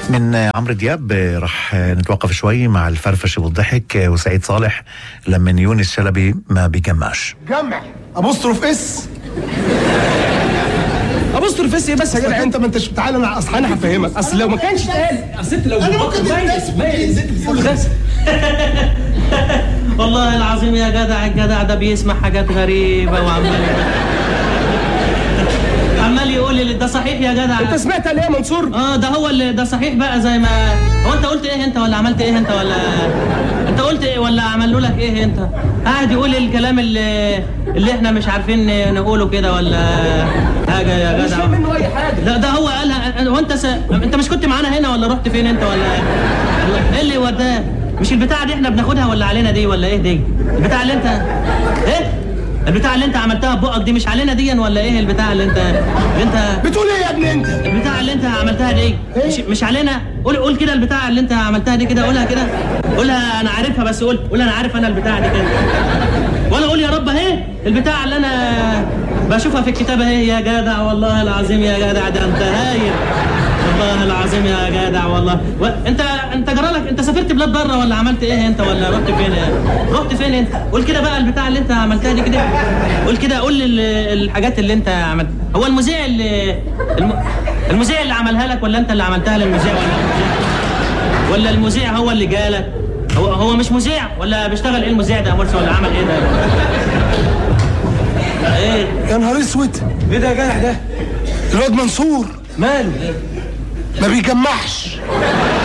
من عمرو دياب راح نتوقف شوي مع الفرفشه والضحك وسعيد صالح لما يونس شلبي ما بيجمعش جمع ابوستروف اس ابوستروف اس ايه بس يا جدع انت ما انتش تعالى انا اصل انا هفهمك اصل لو ما كانش اتقال اصل انت لو أنا ممكن ميز تتناسب. ميز انت بتقوله ده والله العظيم يا جدع الجدع ده بيسمع حاجات غريبة وعمال عمال يقول لي ده صحيح يا جدع انت سمعت ليه يا منصور اه ده هو اللي ده صحيح بقى زي ما هو انت قلت ايه انت ولا عملت ايه انت ولا انت قلت ايه ولا عملوا لك ايه انت قاعد يقول الكلام اللي اللي احنا مش عارفين نقوله كده ولا حاجه يا مش جدع فاهم منه اي حاجه لا ده هو قالها هو انت س... انت مش كنت معانا هنا ولا رحت فين انت ولا ايه اللي وداه مش البتاعه دي احنا بناخدها ولا علينا دي ولا ايه دي البتاعه اللي انت ايه البتاعه اللي انت عملتها ببقك دي مش علينا دي ولا ايه البتاعه اللي انت اللي انت بتقول ايه يا ابني انت البتاعه اللي انت عملتها دي مش, مش علينا قول قول كده البتاعه اللي انت عملتها دي كده قولها كده قولها انا عارفها بس قول قول انا عارف انا البتاعه دي كده وانا اقول يا رب اهي البتاعه اللي انا بشوفها في الكتاب اهي يا جدع والله العظيم يا جدع ده انت هايل والله العظيم يا جدع والله و... انت انت جرالك انت سافرت بلاد بره ولا عملت ايه انت ولا رحت فين رحت فين انت قول كده بقى البتاع اللي انت عملتها دي كده قول كده قول لي ال- الحاجات اللي انت عملت هو المذيع اللي الم... المذيع اللي عملها لك ولا انت اللي عملتها للمذيع ولا المذيع ولا المذيع هو اللي جالك هو هو مش مذيع ولا بيشتغل ايه المذيع ده يا مرسي ولا عمل ايه ده ايه يا نهار اسود ايه ده يا جدع ده الواد منصور ماله ما بيجمعش